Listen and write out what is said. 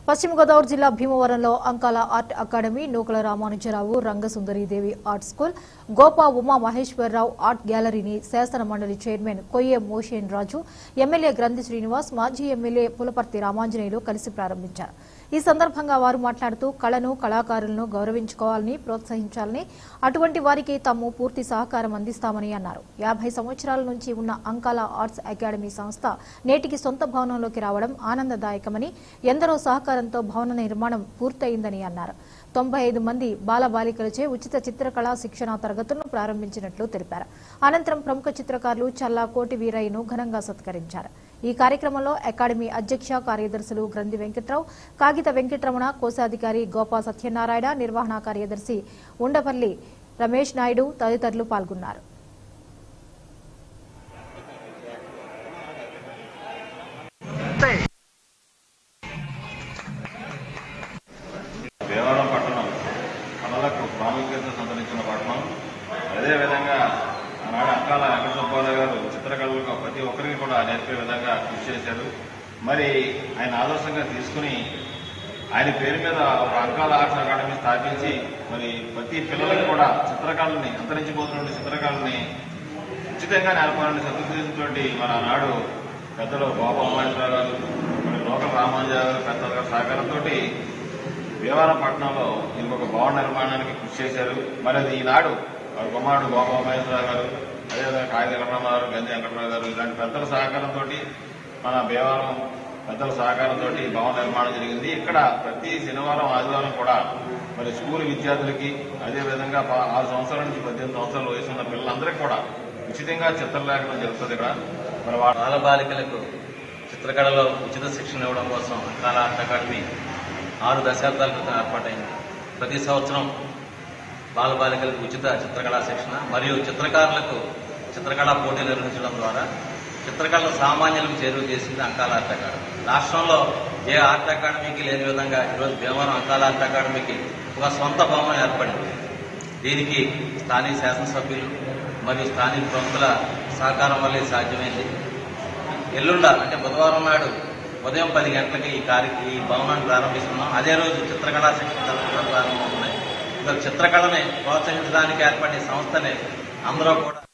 పశ్చిమ గోదావరి జిల్లా భీమవరంలో Ankala art academy Nukala Ramanujarao Rangasundaridevi art school Gopa Uma Maheswararao art గ్యాలరీని శాసన మండలి చైర్మన్ కొయ్యే మోషేన్ రాజు ఎమ్మెల్యే గ్రంథి శ్రీనివాస్ మాజీ ఎమ్మెల్యే పులపర్తి రామాంజనేయులు కలిసి ప్రారంభించారు ఈ సందర్భంగా వారు మాట్లాడుతూ కళను కళాకారులను గౌరవించుకోవాలని ప్రోత్సహించాలని అటువంటి వారికి తాము పూర్తి సహకారం అందిస్తామని అన్నారు యాభై సంవత్సరాల నుంచి ఉన్న అంకాల ఆర్ట్స్ అకాడమీ సంస్థ నేటికి సొంత భవనంలోకి రావడం ఆనందదాయకమని ఎందరో సహకారంతో భవన నిర్మాణం పూర్తయిందని అన్నారు తొంభై ఐదు మంది బాలబాలికలచే ఉచిత చిత్రకళా శిక్షణా తరగతులను ప్రారంభించినట్లు తెలిపారు అనంతరం ప్రముఖ చిత్రకారులు చల్లా కోటి వీరయ్యను ఘనంగా సత్కరించారు ఈ కార్యక్రమంలో అకాడమీ అధ్యక్ష కార్యదర్శులు గ్రంథి వెంకట్రావు కాగిత వెంకటరమణ కోశాధికారి గోపా సత్యనారాయణ నిర్వహణ కార్యదర్శి ఉండపల్లి రమేష్ నాయుడు తదితరులు పాల్గొన్నారు భీమవరం పట్టణం కళలకు ప్రాముఖ్యత సంతరించిన పట్టణం అదేవిధంగా ఆనాడు అంకాల వెంకట సుబ్బారావు గారు చిత్రకళలకు ప్రతి ఒక్కరికి కూడా నేర్పే విధంగా కృషి చేశారు మరి ఆయన ఆదర్శంగా తీసుకుని ఆయన పేరు మీద ఒక అంకాల ఆర్ట్స్ అకాడమీ స్థాపించి మరి ప్రతి పిల్లలకు కూడా చిత్రకళని అంతరించిపోతున్న చిత్రకళని ఉచితంగా నేర్పాలని సదుద్దేశంతో మన ఆనాడు పెద్దలు గోపాలమహేశ్వర గారు మరి లోకల్ రామానుజ గారు పెద్దల గారి సహకారంతో భీమవరం పట్టణంలో దీనికి ఒక భవన నిర్మాణానికి కృషి చేశారు మరి అది ఈనాడు వారి కుమారుడు గోపాలమహేశ్వర గారు అదేవిధంగా కాగిత వెంకటరావు గారు గంజి వెంకటరావు గారు ఇలాంటి పెద్దల సహకారంతో మన భీమవరం పెద్దల సహకారంతో భవన నిర్మాణం జరిగింది ఇక్కడ ప్రతి శనివారం ఆదివారం కూడా మరి స్కూల్ విద్యార్థులకి అదేవిధంగా ప- ఆరు సంవత్సరాల నుంచి పద్దెనిమిది సంవత్సరాల వయసు ఉన్న పిల్లలందరికీ కూడా ఉచితంగా చిత్రలేఖనం జరుగుతుంది ఇక్కడ మరి వాళ్ళ బాలబాలికలకు చిత్రకళలో ఉచిత శిక్షణ ఇవ్వడం కోసం అంకాల ఆర్ట్ అకాడమీ ఆరు దశాబ్దాల క్రితం ఏర్పాటైంది ప్రతి సంవత్సరం బాలబాలికలకు ఉచిత చిత్రకళా శిక్షణ మరియు చిత్రకారులకు చిత్రకళా పోటీలు నిర్వహించడం ద్వారా చిత్రకళ సామాన్యులకు చేరువ చేసింది అంకాల ఆర్ట్ అకాడమీ రాష్ట్రంలో ఏ ఆర్ట్ అకాడమీకి లేని విధంగా ఈరోజు భీమవరం అంకాల ఆర్ట్ అకాడమీకి ఒక సొంత భవనం ఏర్పడింది దీనికి స్థానిక శాసనసభ్యులు మరియు స్థానిక ప్రముఖుల సహకారం వల్లే సాధ్యమైంది ఎల్లుండ అంటే బుధవారం నాడు ఉదయం పది గంటలకి ఈ కార్య ఈ భవనాన్ని ప్రారంభిస్తున్నాం అదే రోజు చిత్రకళా శిక్షణ తరగతులు కూడా ప్రారంభమవుతున్నాయి ఇంకా చిత్రకళని ప్రోత్సహించడానికి ఏర్పడిన సంస్థని అందరూ కూడా